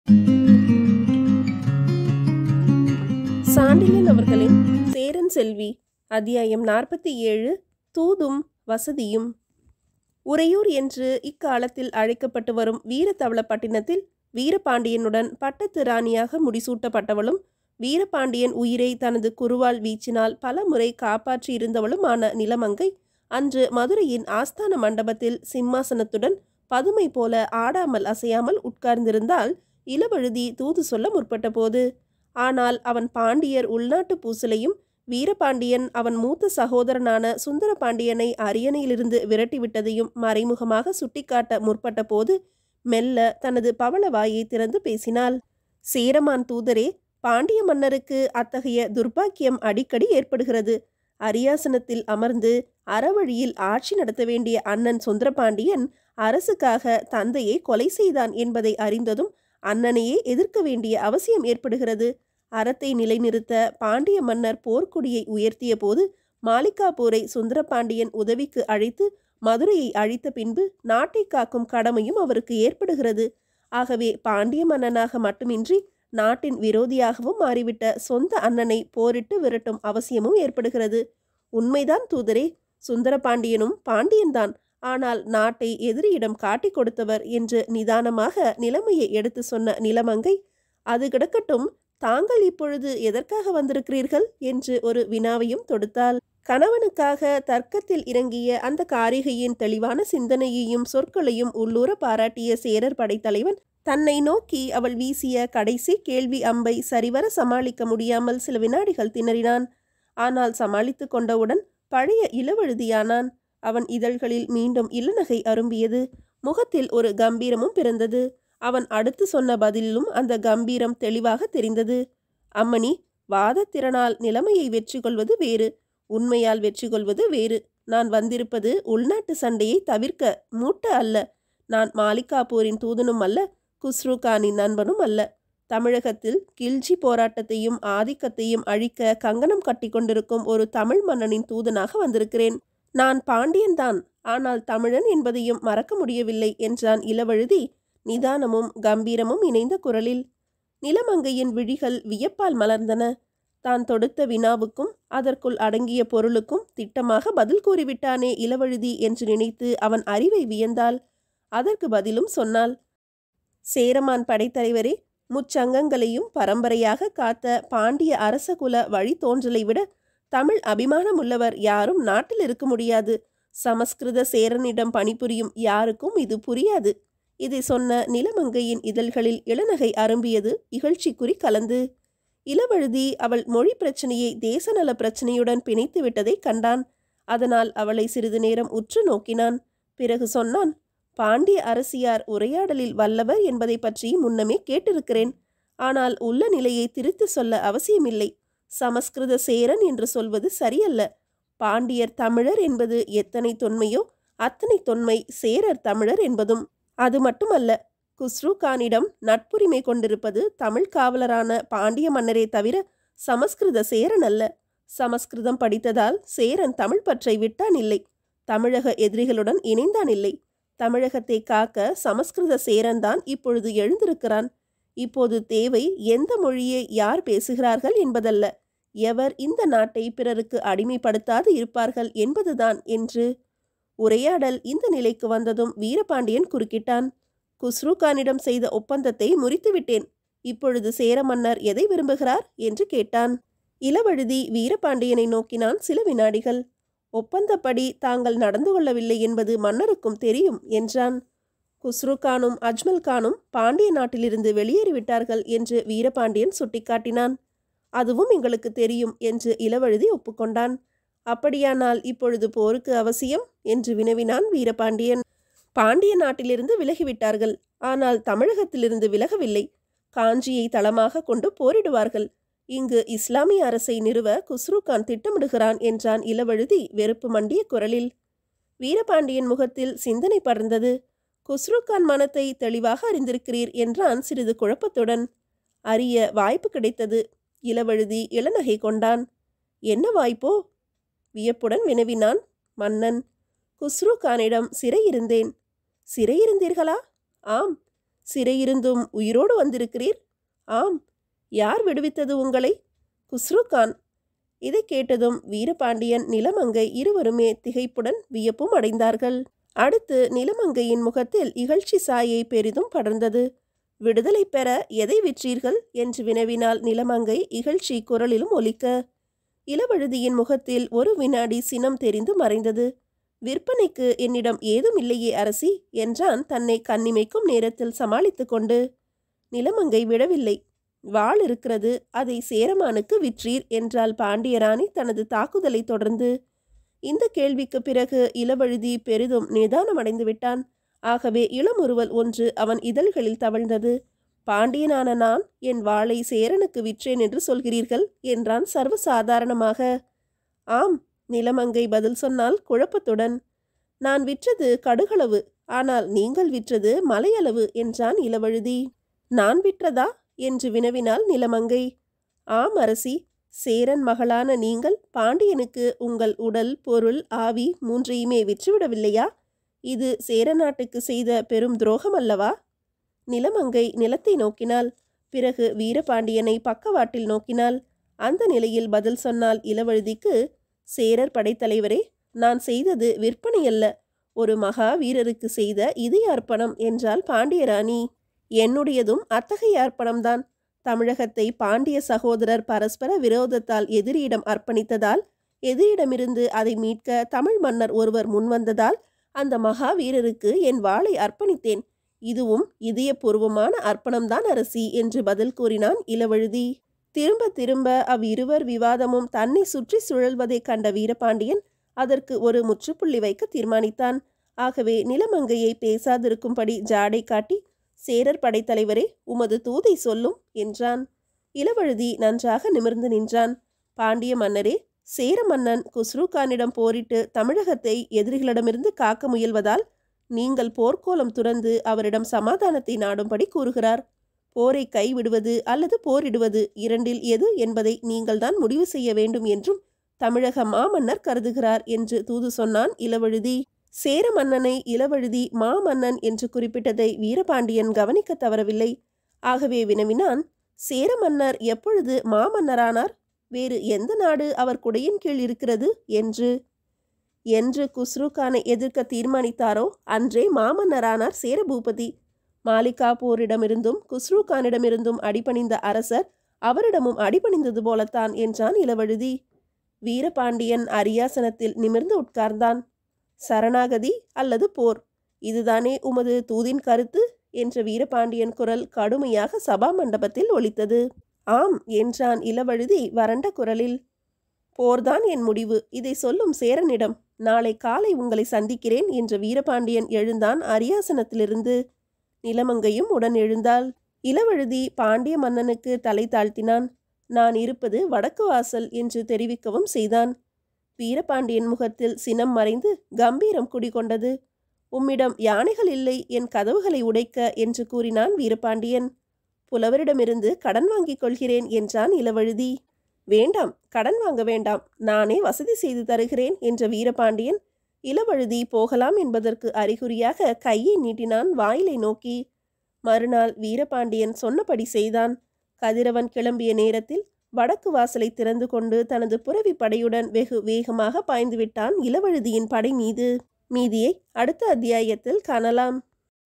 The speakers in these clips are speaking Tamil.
சாண்டில்யன் அவர்களின் சேரன் செல்வி அத்தியாயம் நாற்பத்தி ஏழு தூதும் வசதியும் உறையூர் என்று இக்காலத்தில் அழைக்கப்பட்டு வரும் வீரதவளப்பட்டினத்தில் வீரபாண்டியனுடன் பட்டத்து ராணியாக முடிசூட்டப்பட்டவளும் வீரபாண்டியன் உயிரை தனது குருவால் வீச்சினால் பல முறை காப்பாற்றியிருந்தவளுமான நிலமங்கை அன்று மதுரையின் ஆஸ்தான மண்டபத்தில் சிம்மாசனத்துடன் பதுமை போல ஆடாமல் அசையாமல் உட்கார்ந்திருந்தால் இளவழுதி தூது சொல்ல முற்பட்ட போது ஆனால் அவன் பாண்டியர் உள்நாட்டு பூசலையும் வீரபாண்டியன் அவன் மூத்த சகோதரனான சுந்தரபாண்டியனை அரியணையிலிருந்து விரட்டிவிட்டதையும் மறைமுகமாக சுட்டிக்காட்ட முற்பட்ட போது மெல்ல தனது பவள வாயை திறந்து பேசினாள் சேரமான் தூதரே பாண்டிய மன்னருக்கு அத்தகைய துர்பாக்கியம் அடிக்கடி ஏற்படுகிறது அரியாசனத்தில் அமர்ந்து அறவழியில் ஆட்சி நடத்த வேண்டிய அண்ணன் சுந்தரபாண்டியன் அரசுக்காக தந்தையை கொலை செய்தான் என்பதை அறிந்ததும் அண்ணனையே எதிர்க்க வேண்டிய அவசியம் ஏற்படுகிறது அறத்தை நிலைநிறுத்த பாண்டிய மன்னர் போர்க்கொடியை உயர்த்திய போது மாலிகாபூரை சுந்தரபாண்டியன் உதவிக்கு அழைத்து மதுரையை அழித்த பின்பு நாட்டை காக்கும் கடமையும் அவருக்கு ஏற்படுகிறது ஆகவே பாண்டிய மன்னனாக மட்டுமின்றி நாட்டின் விரோதியாகவும் மாறிவிட்ட சொந்த அண்ணனை போரிட்டு விரட்டும் அவசியமும் ஏற்படுகிறது உண்மைதான் தூதரே சுந்தரபாண்டியனும் பாண்டியன்தான் ஆனால் நாட்டை எதிரியிடம் காட்டிக் கொடுத்தவர் என்று நிதானமாக நிலைமையை எடுத்து சொன்ன நிலமங்கை அது கிடக்கட்டும் தாங்கள் இப்பொழுது எதற்காக வந்திருக்கிறீர்கள் என்று ஒரு வினாவையும் தொடுத்தாள் கணவனுக்காக தர்க்கத்தில் இறங்கிய அந்த காரிகையின் தெளிவான சிந்தனையையும் சொற்களையும் உள்ளூர பாராட்டிய சேரர் படைத்தலைவன் தன்னை நோக்கி அவள் வீசிய கடைசி கேள்வி அம்பை சரிவர சமாளிக்க முடியாமல் சில வினாடிகள் திணறினான் ஆனால் சமாளித்து கொண்டவுடன் பழைய இளவழுதியானான் அவன் இதழ்களில் மீண்டும் இளநகை அரும்பியது முகத்தில் ஒரு கம்பீரமும் பிறந்தது அவன் அடுத்து சொன்ன பதிலிலும் அந்த கம்பீரம் தெளிவாக தெரிந்தது அம்மணி வாதத்திறனால் நிலைமையை வெற்றி கொள்வது வேறு உண்மையால் வெற்றி கொள்வது வேறு நான் வந்திருப்பது உள்நாட்டு சண்டையை தவிர்க்க மூட்ட அல்ல நான் மாலிகாபூரின் தூதனும் அல்ல குஸ்ரு கானின் நண்பனும் அல்ல தமிழகத்தில் கில்ஜி போராட்டத்தையும் ஆதிக்கத்தையும் அழிக்க கங்கணம் கட்டி கொண்டிருக்கும் ஒரு தமிழ் மன்னனின் தூதனாக வந்திருக்கிறேன் நான் பாண்டியன்தான் ஆனால் தமிழன் என்பதையும் மறக்க முடியவில்லை என்றான் இளவழுதி நிதானமும் கம்பீரமும் இணைந்த குரலில் நிலமங்கையின் விழிகள் வியப்பால் மலர்ந்தன தான் தொடுத்த வினாவுக்கும் அதற்குள் அடங்கிய பொருளுக்கும் திட்டமாக பதில் கூறிவிட்டானே இளவழுதி என்று நினைத்து அவன் அறிவை வியந்தாள் அதற்கு பதிலும் சொன்னாள் சேரமான் படைத்தலைவரே முச்சங்கங்களையும் பரம்பரையாக காத்த பாண்டிய அரசகுல வழித்தோன்றலை விட தமிழ் அபிமானம் உள்ளவர் யாரும் நாட்டில் இருக்க முடியாது சமஸ்கிருத சேரனிடம் பணிபுரியும் யாருக்கும் இது புரியாது இதை சொன்ன நிலமங்கையின் இதழ்களில் இளநகை அரும்பியது இகழ்ச்சிக்குறி கலந்து இளவழுதி அவள் மொழி பிரச்சனையை தேசநல பிரச்சனையுடன் பிணைத்து விட்டதை கண்டான் அதனால் அவளை சிறிது நேரம் உற்று நோக்கினான் பிறகு சொன்னான் பாண்டிய அரசியார் உரையாடலில் வல்லவர் என்பதை பற்றி முன்னமே கேட்டிருக்கிறேன் ஆனால் உள்ள நிலையை திரித்து சொல்ல அவசியமில்லை சமஸ்கிருத சேரன் என்று சொல்வது சரியல்ல பாண்டியர் தமிழர் என்பது எத்தனை தொன்மையோ அத்தனை தொன்மை சேரர் தமிழர் என்பதும் அது மட்டுமல்ல குஸ்ரு கானிடம் நட்புரிமை கொண்டிருப்பது தமிழ் காவலரான பாண்டிய மன்னரே தவிர சமஸ்கிருத சேரன் அல்ல சமஸ்கிருதம் படித்ததால் சேரன் தமிழ் பற்றை விட்டான் இல்லை தமிழக எதிரிகளுடன் இணைந்தான் இல்லை தமிழகத்தை காக்க சமஸ்கிருத சேரன்தான் இப்பொழுது எழுந்திருக்கிறான் இப்போது தேவை எந்த மொழியை யார் பேசுகிறார்கள் என்பதல்ல எவர் இந்த நாட்டை பிறருக்கு அடிமைப்படுத்தாது இருப்பார்கள் என்பதுதான் என்று உரையாடல் இந்த நிலைக்கு வந்ததும் வீரபாண்டியன் குறுக்கிட்டான் குஸ்ரு கானிடம் செய்த ஒப்பந்தத்தை முறித்துவிட்டேன் இப்பொழுது சேர மன்னர் எதை விரும்புகிறார் என்று கேட்டான் இளவழுதி வீரபாண்டியனை நோக்கினான் சில வினாடிகள் ஒப்பந்தப்படி தாங்கள் நடந்து கொள்ளவில்லை என்பது மன்னருக்கும் தெரியும் என்றான் குஸ்ரு கானும் அஜ்மல் கானும் பாண்டிய நாட்டிலிருந்து வெளியேறிவிட்டார்கள் என்று வீரபாண்டியன் சுட்டிக்காட்டினான் அதுவும் எங்களுக்கு தெரியும் என்று இளவழுதி ஒப்புக்கொண்டான் அப்படியானால் இப்பொழுது போருக்கு அவசியம் என்று வினவினான் வீரபாண்டியன் பாண்டிய நாட்டிலிருந்து விலகிவிட்டார்கள் ஆனால் தமிழகத்திலிருந்து விலகவில்லை காஞ்சியை தளமாக கொண்டு போரிடுவார்கள் இங்கு இஸ்லாமிய அரசை நிறுவ குஸ்ருகான் திட்டமிடுகிறான் என்றான் இளவழுதி வெறுப்பு மண்டிய குரலில் வீரபாண்டியன் முகத்தில் சிந்தனை படர்ந்தது குஸ்ருகான் மனத்தை தெளிவாக அறிந்திருக்கிறீர் என்றான் சிறிது குழப்பத்துடன் அறிய வாய்ப்பு கிடைத்தது இளவழுதி இளநகை கொண்டான் என்ன வாய்ப்போ வியப்புடன் வினவினான் மன்னன் குஸ்ரு கானிடம் சிறையிருந்தேன் சிறையிருந்தீர்களா ஆம் சிறையிருந்தும் உயிரோடு வந்திருக்கிறீர் ஆம் யார் விடுவித்தது உங்களை குஸ்ரு கான் இதை கேட்டதும் வீரபாண்டியன் நிலமங்கை இருவருமே திகைப்புடன் வியப்பும் அடைந்தார்கள் அடுத்து நிலமங்கையின் முகத்தில் இகழ்ச்சி சாயை பெரிதும் படர்ந்தது விடுதலை பெற எதை விற்றீர்கள் என்று வினவினால் நிலமங்கை இகழ்ச்சி குரலிலும் ஒலிக்க இளவழுதியின் முகத்தில் ஒரு வினாடி சினம் தெரிந்து மறைந்தது விற்பனைக்கு என்னிடம் ஏதும் இல்லையே அரசி என்றான் தன்னை கண்ணிமைக்கும் நேரத்தில் சமாளித்துக் கொண்டு நிலமங்கை விடவில்லை வாள் இருக்கிறது அதை சேரமானுக்கு விற்றீர் என்றால் பாண்டியராணி தனது தாக்குதலை தொடர்ந்து இந்த கேள்விக்கு பிறகு இளவழுதி பெரிதும் நிதானமடைந்து விட்டான் ஆகவே இளமுறுவல் ஒன்று அவன் இதழ்களில் தவழ்ந்தது பாண்டியனான நான் என் வாளை சேரனுக்கு விற்றேன் என்று சொல்கிறீர்கள் என்றான் சர்வசாதாரணமாக ஆம் நிலமங்கை பதில் சொன்னால் குழப்பத்துடன் நான் விற்றது கடுகளவு ஆனால் நீங்கள் விற்றது மலையளவு என்றான் இளவழுதி நான் விற்றதா என்று வினவினாள் நிலமங்கை ஆம் அரசி சேரன் மகளான நீங்கள் பாண்டியனுக்கு உங்கள் உடல் பொருள் ஆவி மூன்றையுமே விற்றுவிடவில்லையா இது சேர நாட்டுக்கு செய்த பெரும் துரோகம் அல்லவா நிலமங்கை நிலத்தை நோக்கினாள் பிறகு வீரபாண்டியனை பக்கவாட்டில் நோக்கினாள் அந்த நிலையில் பதில் சொன்னால் இளவழுதிக்கு சேரர் படைத்தலைவரே நான் செய்தது விற்பனை அல்ல ஒரு மகா வீரருக்கு செய்த இதய அர்ப்பணம் என்றால் பாண்டியராணி என்னுடையதும் அத்தகைய அர்ப்பணம்தான் தமிழகத்தை பாண்டிய சகோதரர் பரஸ்பர விரோதத்தால் எதிரியிடம் அர்ப்பணித்ததால் எதிரிடமிருந்து அதை மீட்க தமிழ் மன்னர் ஒருவர் முன்வந்ததால் அந்த மகா வீரருக்கு என் வாளை அர்ப்பணித்தேன் இதுவும் இதயபூர்வமான அர்ப்பணம்தான் அரசி என்று பதில் கூறினான் இளவழுதி திரும்ப திரும்ப அவ்விருவர் விவாதமும் தன்னை சுற்றி சுழல்வதைக் கண்ட வீரபாண்டியன் அதற்கு ஒரு முற்றுப்புள்ளி வைக்க தீர்மானித்தான் ஆகவே நிலமங்கையை பேசாதிருக்கும்படி ஜாடை காட்டி சேரர் படைத்தலைவரே உமது தூதை சொல்லும் என்றான் இளவழுதி நன்றாக நிமிர்ந்து நின்றான் பாண்டிய மன்னரே சேர மன்னன் குஸ்ருகானிடம் போரிட்டு தமிழகத்தை எதிரிகளிடமிருந்து காக்க முயல்வதால் நீங்கள் போர்க்கோலம் துறந்து அவரிடம் சமாதானத்தை நாடும்படி கூறுகிறார் போரை கைவிடுவது அல்லது போரிடுவது இரண்டில் எது என்பதை நீங்கள்தான் முடிவு செய்ய வேண்டும் என்றும் தமிழக மாமன்னர் கருதுகிறார் என்று தூது சொன்னான் இளவழுதி சேர மன்னனை இளவழுதி மாமன்னன் என்று குறிப்பிட்டதை வீரபாண்டியன் கவனிக்க தவறவில்லை ஆகவே வினவினான் சேர மன்னர் எப்பொழுது மாமன்னரானார் வேறு எந்த நாடு அவர் குடையின் கீழ் இருக்கிறது என்று என்று குஸ்ருகானை எதிர்க்க தீர்மானித்தாரோ அன்றே மாமன்னரானார் சேரபூபதி மாலிகாபூரிடமிருந்தும் குஸ்ருகானிடமிருந்தும் அடிபணிந்த அரசர் அவரிடமும் அடிபணிந்தது போலத்தான் என்றான் இளவழுதி வீரபாண்டியன் அரியாசனத்தில் நிமிர்ந்து உட்கார்ந்தான் சரணாகதி அல்லது போர் இதுதானே உமது தூதின் கருத்து என்ற வீரபாண்டியன் குரல் கடுமையாக சபா மண்டபத்தில் ஒலித்தது ஆம் என்றான் இளவழுதி வறண்ட குரலில் போர்தான் என் முடிவு இதை சொல்லும் சேரனிடம் நாளை காலை உங்களை சந்திக்கிறேன் என்ற வீரபாண்டியன் எழுந்தான் அரியாசனத்திலிருந்து நிலமங்கையும் உடன் எழுந்தாள் இளவழுதி பாண்டிய மன்னனுக்கு தலை தாழ்த்தினான் நான் இருப்பது வடக்கு வாசல் என்று தெரிவிக்கவும் செய்தான் வீரபாண்டியன் முகத்தில் சினம் மறைந்து கம்பீரம் குடிகொண்டது உம்மிடம் யானைகள் இல்லை என் கதவுகளை உடைக்க என்று கூறினான் வீரபாண்டியன் புலவரிடமிருந்து கடன் வாங்கிக் கொள்கிறேன் என்றான் இளவழுதி வேண்டாம் கடன் வாங்க வேண்டாம் நானே வசதி செய்து தருகிறேன் என்ற வீரபாண்டியன் இளவழுதி போகலாம் என்பதற்கு அறிகுறியாக கையை நீட்டினான் வாயிலை நோக்கி மறுநாள் வீரபாண்டியன் சொன்னபடி செய்தான் கதிரவன் கிளம்பிய நேரத்தில் வடக்கு வாசலை திறந்து கொண்டு தனது புரவி படையுடன் வெகு வேகமாக பாய்ந்து விட்டான் இளவழுதியின் படை மீது மீதியை அடுத்த அத்தியாயத்தில் காணலாம்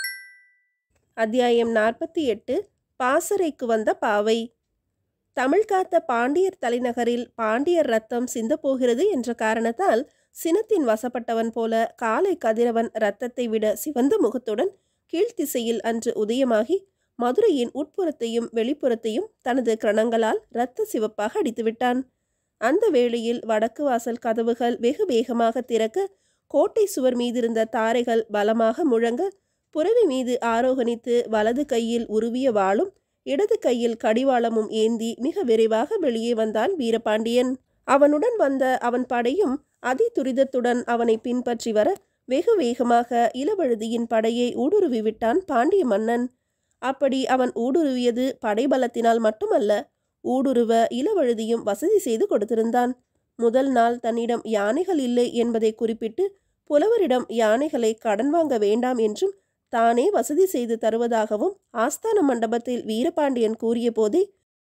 அத்தியாயம் நாற்பத்தி எட்டு பாசறைக்கு வந்த பாவை தமிழ் காத்த பாண்டியர் தலைநகரில் பாண்டியர் ரத்தம் சிந்தப்போகிறது என்ற காரணத்தால் சினத்தின் வசப்பட்டவன் போல காலை கதிரவன் இரத்தத்தை விட சிவந்த முகத்துடன் கீழ்த்திசையில் அன்று உதயமாகி மதுரையின் உட்புறத்தையும் வெளிப்புறத்தையும் தனது கிரணங்களால் இரத்த சிவப்பாக அடித்துவிட்டான் அந்த வேளையில் வடக்கு வாசல் கதவுகள் வெகு வேகமாக திறக்க கோட்டை சுவர் மீதிருந்த தாரைகள் பலமாக முழங்க புறவி மீது ஆரோகணித்து வலது கையில் உருவிய வாளும் இடது கையில் கடிவாளமும் ஏந்தி மிக விரைவாக வெளியே வந்தான் வீரபாண்டியன் அவனுடன் வந்த அவன் படையும் அதி துரிதத்துடன் அவனை பின்பற்றி வர வெகு வேகமாக இளவழுதியின் படையை ஊடுருவி விட்டான் பாண்டிய மன்னன் அப்படி அவன் ஊடுருவியது படைபலத்தினால் மட்டுமல்ல ஊடுருவ இளவழுதியும் வசதி செய்து கொடுத்திருந்தான் முதல் நாள் தன்னிடம் யானைகள் இல்லை என்பதை குறிப்பிட்டு புலவரிடம் யானைகளை கடன் வாங்க வேண்டாம் என்றும் தானே வசதி செய்து தருவதாகவும் ஆஸ்தான மண்டபத்தில் வீரபாண்டியன் கூறிய போதே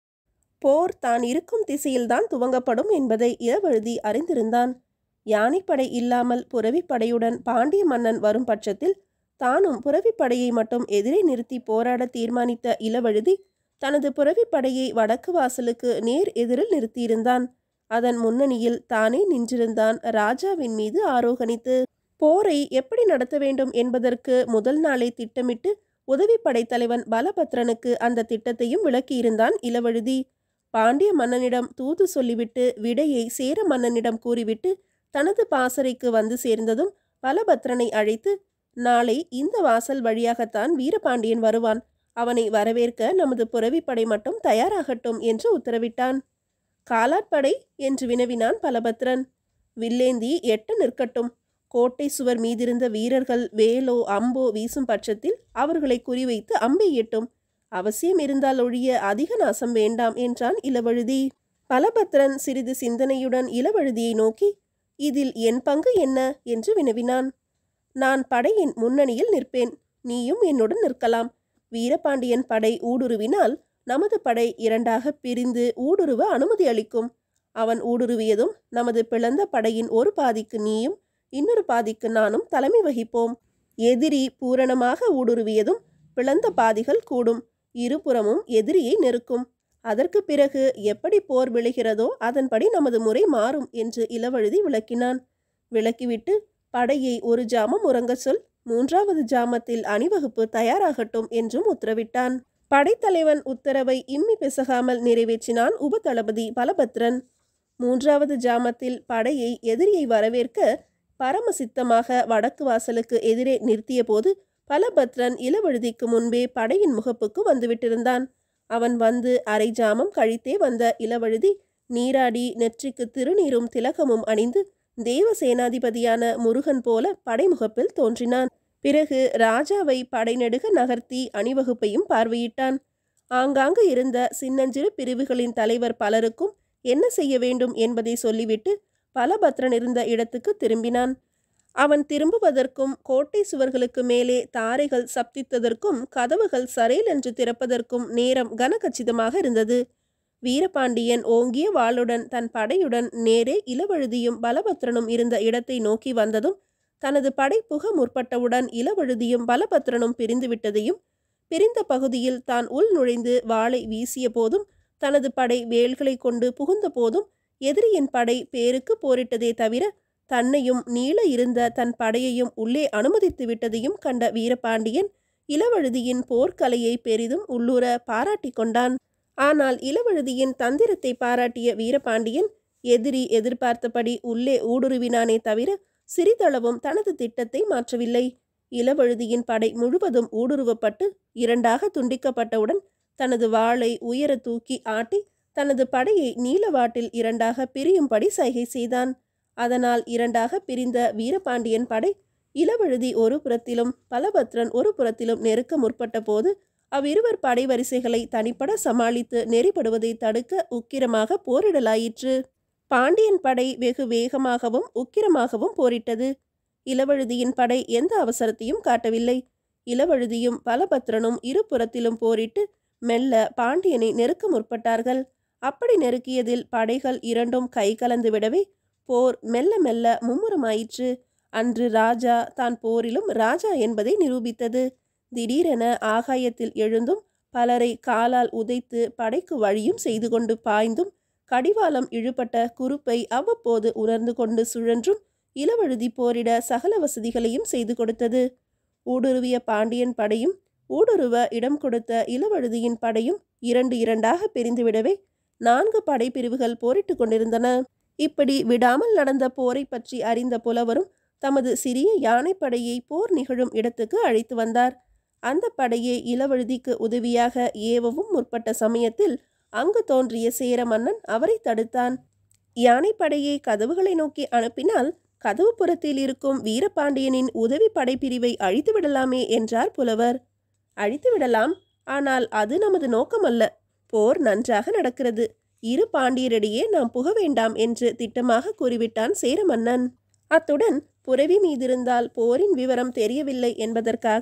போர் தான் இருக்கும் திசையில்தான் துவங்கப்படும் என்பதை இளவழுதி அறிந்திருந்தான் யானைப்படை இல்லாமல் புறவிப்படையுடன் பாண்டிய மன்னன் வரும் பட்சத்தில் தானும் புறவிப்படையை மட்டும் எதிரே நிறுத்தி போராட தீர்மானித்த இளவழுதி தனது புறவிப்படையை வடக்கு வாசலுக்கு நேர் எதிரில் நிறுத்தியிருந்தான் அதன் முன்னணியில் தானே நின்றிருந்தான் ராஜாவின் மீது ஆரோகணித்து போரை எப்படி நடத்த வேண்டும் என்பதற்கு முதல் நாளே திட்டமிட்டு உதவிப்படை தலைவன் பலபத்ரனுக்கு அந்த திட்டத்தையும் விளக்கியிருந்தான் இளவழுதி பாண்டிய மன்னனிடம் தூது சொல்லிவிட்டு விடையை சேர மன்னனிடம் கூறிவிட்டு தனது பாசறைக்கு வந்து சேர்ந்ததும் பலபத்ரனை அழைத்து நாளை இந்த வாசல் வழியாகத்தான் வீரபாண்டியன் வருவான் அவனை வரவேற்க நமது புறவிப்படை மட்டும் தயாராகட்டும் என்று உத்தரவிட்டான் காலாட்படை என்று வினவினான் பலபத்ரன் வில்லேந்தி எட்ட நிற்கட்டும் கோட்டை சுவர் மீதிருந்த வீரர்கள் வேலோ அம்போ வீசும் பட்சத்தில் அவர்களை குறிவைத்து அம்பை எட்டும் அவசியம் இருந்தால் ஒழிய அதிக நாசம் வேண்டாம் என்றான் இளவழுதி பலபத்ரன் சிறிது சிந்தனையுடன் இளவழுதியை நோக்கி இதில் என் பங்கு என்ன என்று வினவினான் நான் படையின் முன்னணியில் நிற்பேன் நீயும் என்னுடன் நிற்கலாம் வீரபாண்டியன் படை ஊடுருவினால் நமது படை இரண்டாக பிரிந்து ஊடுருவ அனுமதி அளிக்கும் அவன் ஊடுருவியதும் நமது பிளந்த படையின் ஒரு பாதிக்கு நீயும் இன்னொரு பாதிக்கு நானும் தலைமை வகிப்போம் எதிரி பூரணமாக ஊடுருவியதும் பிளந்த பாதிகள் கூடும் இருபுறமும் எதிரியை நெருக்கும் அதற்கு பிறகு எப்படி போர் விளைகிறதோ அதன்படி நமது முறை மாறும் என்று இளவழுதி விளக்கினான் விளக்கிவிட்டு படையை ஒரு ஜாமம் உறங்கச் சொல் மூன்றாவது ஜாமத்தில் அணிவகுப்பு தயாராகட்டும் என்றும் உத்தரவிட்டான் படைத்தலைவன் உத்தரவை இம்மி பிசகாமல் நிறைவேற்றினான் உபதளபதி பலபத்ரன் மூன்றாவது ஜாமத்தில் படையை எதிரியை வரவேற்க பரமசித்தமாக வடக்கு வாசலுக்கு எதிரே நிறுத்திய போது பலபத்ரன் இளவழுதிக்கு முன்பே படையின் முகப்புக்கு வந்துவிட்டிருந்தான் அவன் வந்து அரை ஜாமம் கழித்தே வந்த இளவழுதி நீராடி நெற்றிக்கு திருநீரும் திலகமும் அணிந்து தேவ சேனாதிபதியான முருகன் போல படைமுகப்பில் தோன்றினான் பிறகு ராஜாவை படைநெடுக நகர்த்தி அணிவகுப்பையும் பார்வையிட்டான் ஆங்காங்கு இருந்த சின்னஞ்சிறு பிரிவுகளின் தலைவர் பலருக்கும் என்ன செய்ய வேண்டும் என்பதை சொல்லிவிட்டு பலபத்ரன் இருந்த இடத்துக்கு திரும்பினான் அவன் திரும்புவதற்கும் கோட்டை சுவர்களுக்கு மேலே தாரைகள் சப்தித்ததற்கும் கதவுகள் சரேல் என்று திறப்பதற்கும் நேரம் கனகச்சிதமாக இருந்தது வீரபாண்டியன் ஓங்கிய வாளுடன் தன் படையுடன் நேரே இளவழுதியும் பலபத்ரனும் இருந்த இடத்தை நோக்கி வந்ததும் தனது படை புக முற்பட்டவுடன் இளவழுதியும் பலபத்ரனும் பிரிந்துவிட்டதையும் பிரிந்த பகுதியில் தான் உள் நுழைந்து வாளை வீசிய போதும் தனது படை வேல்களை கொண்டு புகுந்த போதும் எதிரியின் படை பேருக்கு போரிட்டதே தவிர தன்னையும் நீள இருந்த தன் படையையும் உள்ளே அனுமதித்து விட்டதையும் கண்ட வீரபாண்டியன் இளவழுதியின் போர்க்கலையை பெரிதும் உள்ளூர பாராட்டிக் கொண்டான் ஆனால் இளவழுதியின் தந்திரத்தை பாராட்டிய வீரபாண்டியன் எதிரி எதிர்பார்த்தபடி உள்ளே ஊடுருவினானே தவிர சிறிதளவும் தனது திட்டத்தை மாற்றவில்லை இளவழுதியின் படை முழுவதும் ஊடுருவப்பட்டு இரண்டாக துண்டிக்கப்பட்டவுடன் தனது வாளை உயர தூக்கி ஆட்டி தனது படையை நீலவாட்டில் இரண்டாக பிரியும்படி சைகை செய்தான் அதனால் இரண்டாக பிரிந்த வீரபாண்டியன் படை இளவழுதி ஒரு புறத்திலும் பலபத்ரன் ஒரு புறத்திலும் நெருக்க முற்பட்ட போது அவ்விருவர் படை வரிசைகளை தனிப்பட சமாளித்து நெறிப்படுவதை தடுக்க உக்கிரமாக போரிடலாயிற்று பாண்டியன் படை வெகு வேகமாகவும் உக்கிரமாகவும் போரிட்டது இளவழுதியின் படை எந்த அவசரத்தையும் காட்டவில்லை இளவழுதியும் பலபத்ரனும் இருபுறத்திலும் போரிட்டு மெல்ல பாண்டியனை நெருக்க முற்பட்டார்கள் அப்படி நெருக்கியதில் படைகள் இரண்டும் கை கலந்து விடவே போர் மெல்ல மெல்ல மும்முரமாயிற்று அன்று ராஜா தான் போரிலும் ராஜா என்பதை நிரூபித்தது திடீரென ஆகாயத்தில் எழுந்தும் பலரை காலால் உதைத்து படைக்கு வழியும் செய்து கொண்டு பாய்ந்தும் கடிவாளம் இழுபட்ட குறுப்பை அவ்வப்போது உணர்ந்து கொண்டு சுழன்றும் இளவழுதி போரிட சகல வசதிகளையும் செய்து கொடுத்தது ஊடுருவிய பாண்டியன் படையும் ஊடுருவ இடம் கொடுத்த இளவழுதியின் படையும் இரண்டு இரண்டாக பிரிந்துவிடவே நான்கு படைப்பிரிவுகள் போரிட்டு கொண்டிருந்தன இப்படி விடாமல் நடந்த போரை பற்றி அறிந்த புலவரும் தமது சிறிய யானைப்படையை போர் நிகழும் இடத்துக்கு அழைத்து வந்தார் அந்த படையை இளவழுதிக்கு உதவியாக ஏவவும் முற்பட்ட சமயத்தில் அங்கு தோன்றிய சேர மன்னன் அவரை தடுத்தான் யானைப்படையை கதவுகளை நோக்கி அனுப்பினால் கதவு புறத்தில் இருக்கும் வீரபாண்டியனின் உதவி படைப்பிரிவை அழித்து விடலாமே என்றார் புலவர் அழித்து விடலாம் ஆனால் அது நமது நோக்கமல்ல போர் நன்றாக நடக்கிறது இரு பாண்டியரிடையே நாம் புக வேண்டாம் என்று திட்டமாக கூறிவிட்டான் சேர மன்னன் அத்துடன் புரவி மீதிருந்தால் போரின் விவரம் தெரியவில்லை என்பதற்காக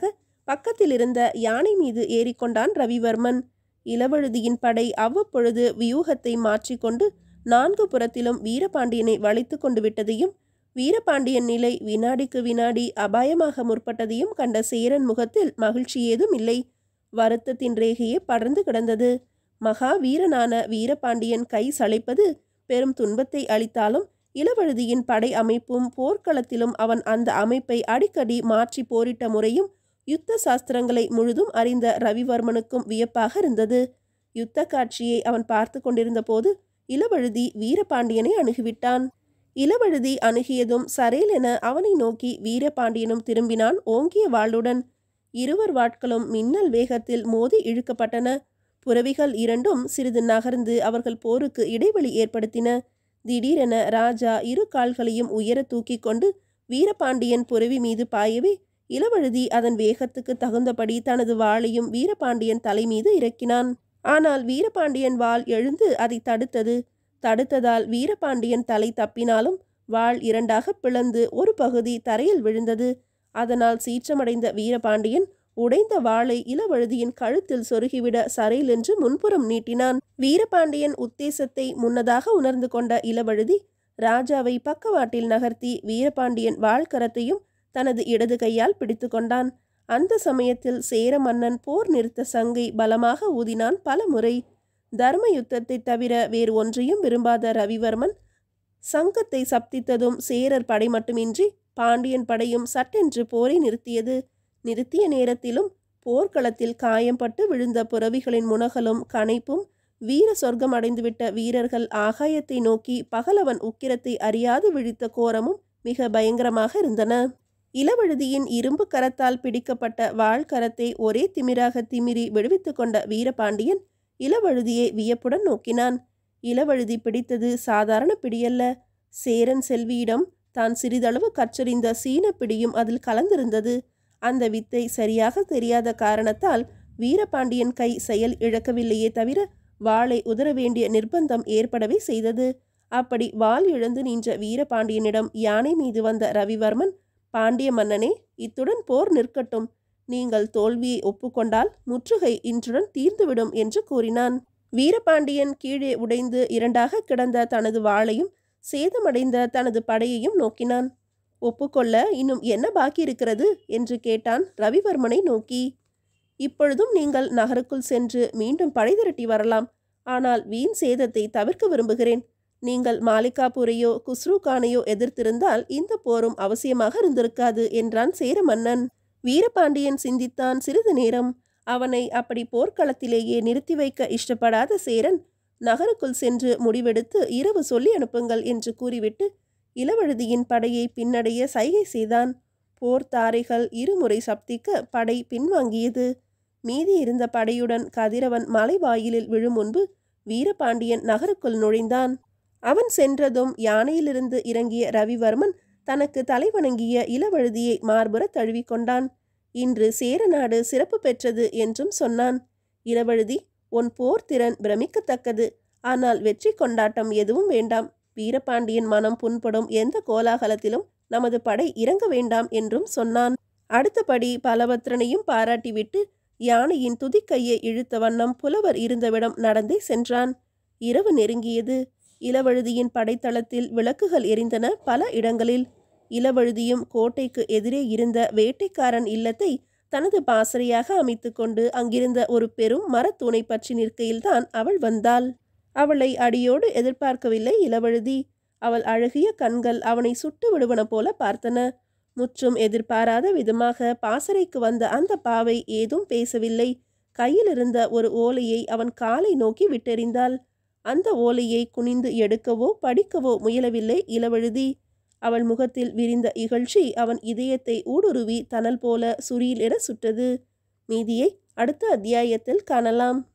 பக்கத்தில் இருந்த யானை மீது ஏறிக்கொண்டான் ரவிவர்மன் இளவழுதியின் படை அவ்வப்பொழுது வியூகத்தை மாற்றிக்கொண்டு நான்கு புறத்திலும் வீரபாண்டியனை வளைத்து கொண்டு விட்டதையும் வீரபாண்டியன் நிலை வினாடிக்கு வினாடி அபாயமாக முற்பட்டதையும் கண்ட சேரன் முகத்தில் மகிழ்ச்சி ஏதும் இல்லை வருத்தத்தின் ரேகையே படர்ந்து கிடந்தது மகா வீரனான வீரபாண்டியன் கை சளைப்பது பெரும் துன்பத்தை அளித்தாலும் இளவழுதியின் படை அமைப்பும் போர்க்களத்திலும் அவன் அந்த அமைப்பை அடிக்கடி மாற்றி போரிட்ட முறையும் யுத்த சாஸ்திரங்களை முழுதும் அறிந்த ரவிவர்மனுக்கும் வியப்பாக இருந்தது யுத்த காட்சியை அவன் பார்த்து கொண்டிருந்த போது இளவழுதி வீரபாண்டியனை அணுகிவிட்டான் இளவழுதி அணுகியதும் சரேல் என அவனை நோக்கி வீரபாண்டியனும் திரும்பினான் ஓங்கிய வாளுடன் இருவர் வாட்களும் மின்னல் வேகத்தில் மோதி இழுக்கப்பட்டன புறவிகள் இரண்டும் சிறிது நகர்ந்து அவர்கள் போருக்கு இடைவெளி ஏற்படுத்தின திடீரென ராஜா இரு கால்களையும் உயர தூக்கி கொண்டு வீரபாண்டியன் புறவி மீது பாயவே இளவழுதி அதன் வேகத்துக்கு தகுந்தபடி தனது வாளையும் வீரபாண்டியன் தலை மீது இறக்கினான் ஆனால் வீரபாண்டியன் வாள் எழுந்து அதை தடுத்தது தடுத்ததால் வீரபாண்டியன் தலை தப்பினாலும் வாள் இரண்டாக பிளந்து ஒரு பகுதி தரையில் விழுந்தது அதனால் சீற்றமடைந்த வீரபாண்டியன் உடைந்த வாளை இளவழுதியின் கழுத்தில் சொருகிவிட சரையிலென்று முன்புறம் நீட்டினான் வீரபாண்டியன் உத்தேசத்தை முன்னதாக உணர்ந்து கொண்ட இளவழுதி ராஜாவை பக்கவாட்டில் நகர்த்தி வீரபாண்டியன் வாழ்கரத்தையும் தனது இடது கையால் பிடித்து கொண்டான் அந்த சமயத்தில் சேர மன்னன் போர் நிறுத்த சங்கை பலமாக ஊதினான் பல முறை தர்ம யுத்தத்தை தவிர வேறு ஒன்றையும் விரும்பாத ரவிவர்மன் சங்கத்தை சப்தித்ததும் சேரர் படை மட்டுமின்றி பாண்டியன் படையும் சட்டென்று போரை நிறுத்தியது நிறுத்திய நேரத்திலும் போர்க்களத்தில் காயம்பட்டு விழுந்த புறவிகளின் முனகலும் கனைப்பும் வீர சொர்க்கம் அடைந்துவிட்ட வீரர்கள் ஆகாயத்தை நோக்கி பகலவன் உக்கிரத்தை அறியாது விழித்த கோரமும் மிக பயங்கரமாக இருந்தன இளவழுதியின் இரும்பு கரத்தால் பிடிக்கப்பட்ட வாழ்கரத்தை ஒரே திமிராக திமிரி விடுவித்து கொண்ட வீரபாண்டியன் இளவழுதியை வியப்புடன் நோக்கினான் இளவழுதி பிடித்தது சாதாரண பிடியல்ல சேரன் செல்வியிடம் தான் சிறிதளவு கற்றறிந்த சீன பிடியும் அதில் கலந்திருந்தது அந்த வித்தை சரியாக தெரியாத காரணத்தால் வீரபாண்டியன் கை செயல் இழக்கவில்லையே தவிர வாளை உதற வேண்டிய நிர்பந்தம் ஏற்படவே செய்தது அப்படி வாள் இழந்து நின்ற வீரபாண்டியனிடம் யானை மீது வந்த ரவிவர்மன் பாண்டிய மன்னனே இத்துடன் போர் நிற்கட்டும் நீங்கள் தோல்வியை ஒப்புக்கொண்டால் முற்றுகை இன்றுடன் தீர்ந்துவிடும் என்று கூறினான் வீரபாண்டியன் கீழே உடைந்து இரண்டாக கிடந்த தனது வாளையும் சேதமடைந்த தனது படையையும் நோக்கினான் ஒப்புக்கொள்ள இன்னும் என்ன பாக்கி இருக்கிறது என்று கேட்டான் ரவிவர்மனை நோக்கி இப்பொழுதும் நீங்கள் நகருக்குள் சென்று மீண்டும் படை திரட்டி வரலாம் ஆனால் வீண் சேதத்தை தவிர்க்க விரும்புகிறேன் நீங்கள் மாலிகாபூரையோ குஸ்ரு கானையோ எதிர்த்திருந்தால் இந்த போரும் அவசியமாக இருந்திருக்காது என்றான் சேர மன்னன் வீரபாண்டியன் சிந்தித்தான் சிறிது நேரம் அவனை அப்படி போர்க்களத்திலேயே நிறுத்தி வைக்க இஷ்டப்படாத சேரன் நகருக்குள் சென்று முடிவெடுத்து இரவு சொல்லி அனுப்புங்கள் என்று கூறிவிட்டு இளவழுதியின் படையை பின்னடைய சைகை செய்தான் போர் தாரைகள் இருமுறை சப்திக்க படை பின்வாங்கியது மீதி இருந்த படையுடன் கதிரவன் மலைவாயிலில் விழும் முன்பு வீரபாண்டியன் நகருக்குள் நுழைந்தான் அவன் சென்றதும் யானையிலிருந்து இறங்கிய ரவிவர்மன் தனக்கு தலைவணங்கிய இளவழுதியை மார்புற தழுவிக்கொண்டான் இன்று சேரநாடு சிறப்பு பெற்றது என்றும் சொன்னான் இளவழுதி உன் போர் திறன் பிரமிக்கத்தக்கது ஆனால் வெற்றி கொண்டாட்டம் எதுவும் வேண்டாம் வீரபாண்டியன் மனம் புண்படும் எந்த கோலாகலத்திலும் நமது படை இறங்க வேண்டாம் என்றும் சொன்னான் அடுத்தபடி பலவத்திரனையும் பாராட்டிவிட்டு யானையின் துதிக்கையை இழுத்த வண்ணம் புலவர் இருந்தவிடம் நடந்தே சென்றான் இரவு நெருங்கியது இளவழுதியின் படைத்தளத்தில் விளக்குகள் எரிந்தன பல இடங்களில் இளவழுதியும் கோட்டைக்கு எதிரே இருந்த வேட்டைக்காரன் இல்லத்தை தனது பாசறையாக அமைத்துக்கொண்டு அங்கிருந்த ஒரு பெரும் மரத்தூணை பற்றி நிற்கையில்தான் அவள் வந்தாள் அவளை அடியோடு எதிர்பார்க்கவில்லை இளவழுதி அவள் அழகிய கண்கள் அவனை சுட்டு விடுவன போல பார்த்தன முற்றும் எதிர்பாராத விதமாக பாசறைக்கு வந்த அந்த பாவை ஏதும் பேசவில்லை கையில் இருந்த ஒரு ஓலையை அவன் காலை நோக்கி விட்டெறிந்தாள் அந்த ஓலையை குனிந்து எடுக்கவோ படிக்கவோ முயலவில்லை இளவழுதி அவள் முகத்தில் விரிந்த இகழ்ச்சி அவன் இதயத்தை ஊடுருவி தணல் போல சுரியில் என சுட்டது மீதியை அடுத்த அத்தியாயத்தில் காணலாம்